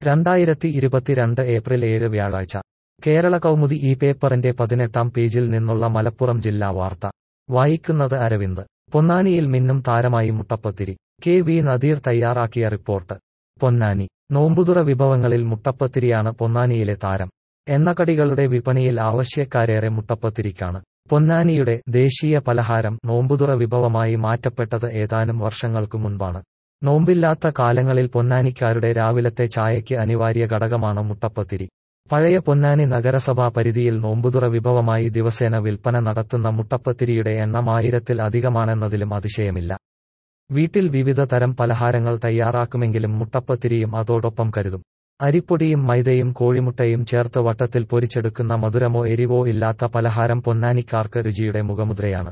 രണ്ടായിരത്തി ഇരുപത്തിരണ്ട് ഏപ്രിൽ ഏഴ് വ്യാഴാഴ്ച കേരള കൗമുദി ഈ പേപ്പറിന്റെ പതിനെട്ടാം പേജിൽ നിന്നുള്ള മലപ്പുറം ജില്ലാ വാർത്ത വായിക്കുന്നത് അരവിന്ദ് പൊന്നാനിയിൽ മിന്നും താരമായി മുട്ടപ്പത്തിരി കെ വി നദീർ തയ്യാറാക്കിയ റിപ്പോർട്ട് പൊന്നാനി നോമ്പുതുറ വിഭവങ്ങളിൽ മുട്ടപ്പത്തിരിയാണ് പൊന്നാനിയിലെ താരം എണ്ണക്കടികളുടെ വിപണിയിൽ ആവശ്യക്കാരേറെ മുട്ടപ്പത്തിരിക്കാണ് പൊന്നാനിയുടെ ദേശീയ പലഹാരം നോമ്പുതുറ വിഭവമായി മാറ്റപ്പെട്ടത് ഏതാനും വർഷങ്ങൾക്കു മുൻപാണ് നോമ്പില്ലാത്ത കാലങ്ങളിൽ പൊന്നാനിക്കാരുടെ രാവിലത്തെ ചായയ്ക്ക് അനിവാര്യ ഘടകമാണ് മുട്ടപ്പത്തിരി പഴയ പൊന്നാനി നഗരസഭാ പരിധിയിൽ നോമ്പുതുറ വിഭവമായി ദിവസേന വിൽപ്പന നടത്തുന്ന മുട്ടപ്പത്തിരിയുടെ എണ്ണം ആയിരത്തിൽ അധികമാണെന്നതിലും അതിശയമില്ല വീട്ടിൽ വിവിധ തരം പലഹാരങ്ങൾ തയ്യാറാക്കുമെങ്കിലും മുട്ടപ്പത്തിരിയും അതോടൊപ്പം കരുതും അരിപ്പൊടിയും മൈദയും കോഴിമുട്ടയും ചേർത്ത് വട്ടത്തിൽ പൊരിച്ചെടുക്കുന്ന മധുരമോ എരിവോ ഇല്ലാത്ത പലഹാരം പൊന്നാനിക്കാർക്ക് രുചിയുടെ മുഖമുദ്രയാണ്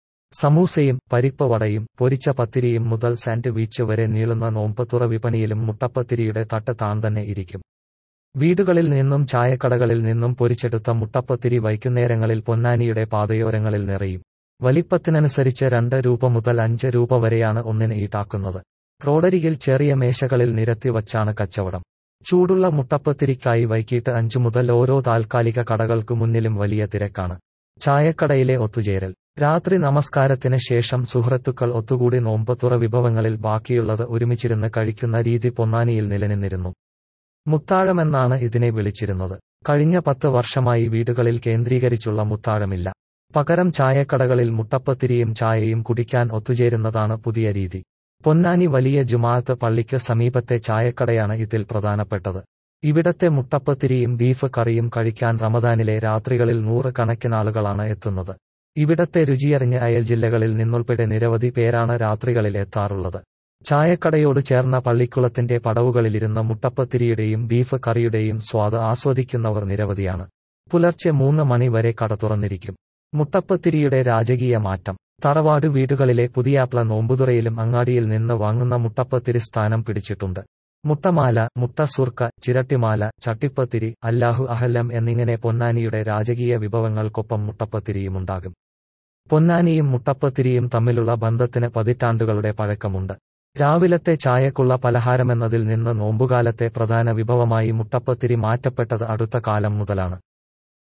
സമൂസയും പരിപ്പ് വടയും പൊരിച്ച പത്തിരിയും മുതൽ സാൻഡ്വിച്ച് വരെ നീളുന്ന നോമ്പത്തുറ വിപണിയിലും മുട്ടപ്പത്തിരിയുടെ തട്ട് താൻ തന്നെ ഇരിക്കും വീടുകളിൽ നിന്നും ചായക്കടകളിൽ നിന്നും പൊരിച്ചെടുത്ത മുട്ടപ്പത്തിരി വൈകുന്നേരങ്ങളിൽ പൊന്നാനിയുടെ പാതയോരങ്ങളിൽ നിറയും വലിപ്പത്തിനനുസരിച്ച് രണ്ട് രൂപ മുതൽ അഞ്ച് രൂപ വരെയാണ് ഒന്നിന് ഈടാക്കുന്നത് റോഡരികിൽ ചെറിയ മേശകളിൽ നിരത്തി വച്ചാണ് കച്ചവടം ചൂടുള്ള മുട്ടപ്പത്തിരിക്കായി വൈകിട്ട് അഞ്ചു മുതൽ ഓരോ താൽക്കാലിക കടകൾക്കു മുന്നിലും വലിയ തിരക്കാണ് ചായക്കടയിലെ ഒത്തുചേരൽ രാത്രി നമസ്കാരത്തിന് ശേഷം സുഹൃത്തുക്കൾ ഒത്തുകൂടി നോമ്പത്തുറ വിഭവങ്ങളിൽ ബാക്കിയുള്ളത് ഒരുമിച്ചിരുന്ന് കഴിക്കുന്ന രീതി പൊന്നാനിയിൽ നിലനിന്നിരുന്നു മുത്താഴമെന്നാണ് ഇതിനെ വിളിച്ചിരുന്നത് കഴിഞ്ഞ പത്ത് വർഷമായി വീടുകളിൽ കേന്ദ്രീകരിച്ചുള്ള മുത്താഴമില്ല പകരം ചായക്കടകളിൽ മുട്ടപ്പത്തിരിയും ചായയും കുടിക്കാൻ ഒത്തുചേരുന്നതാണ് പുതിയ രീതി പൊന്നാനി വലിയ ജുമാഅത്ത് പള്ളിക്ക് സമീപത്തെ ചായക്കടയാണ് ഇതിൽ പ്രധാനപ്പെട്ടത് ഇവിടത്തെ മുട്ടപ്പത്തിരിയും ബീഫ് കറിയും കഴിക്കാൻ റമദാനിലെ രാത്രികളിൽ നൂറ് കണക്കിനാളുകളാണ് എത്തുന്നത് ഇവിടത്തെ രുചിയറിഞ്ഞ് അയൽ ജില്ലകളിൽ നിന്നുൾപ്പെടെ നിരവധി പേരാണ് രാത്രികളിൽ എത്താറുള്ളത് ചായക്കടയോട് ചേർന്ന പള്ളിക്കുളത്തിന്റെ പടവുകളിലിരുന്ന മുട്ടപ്പത്തിരിയുടെയും ബീഫ് കറിയുടെയും സ്വാദ് ആസ്വദിക്കുന്നവർ നിരവധിയാണ് പുലർച്ചെ മൂന്ന് മണി വരെ കട തുറന്നിരിക്കും മുട്ടപ്പത്തിരിയുടെ രാജകീയ മാറ്റം തറവാട് വീടുകളിലെ പുതിയാപ്ല നോമ്പുതുറയിലും അങ്ങാടിയിൽ നിന്ന് വാങ്ങുന്ന മുട്ടപ്പത്തിരി സ്ഥാനം പിടിച്ചിട്ടുണ്ട് മുട്ടമാല മുട്ട സുർക്ക ചിരട്ടിമാല ചട്ടിപ്പത്തിരി അല്ലാഹു അഹല്ലം എന്നിങ്ങനെ പൊന്നാനിയുടെ രാജകീയ വിഭവങ്ങൾക്കൊപ്പം മുട്ടപ്പത്തിരിയുമുണ്ടാകും പൊന്നാനിയും മുട്ടപ്പത്തിരിയും തമ്മിലുള്ള ബന്ധത്തിന് പതിറ്റാണ്ടുകളുടെ പഴക്കമുണ്ട് രാവിലത്തെ ചായക്കുള്ള പലഹാരമെന്നതിൽ നിന്ന് നോമ്പുകാലത്തെ പ്രധാന വിഭവമായി മുട്ടപ്പത്തിരി മാറ്റപ്പെട്ടത് അടുത്ത കാലം മുതലാണ്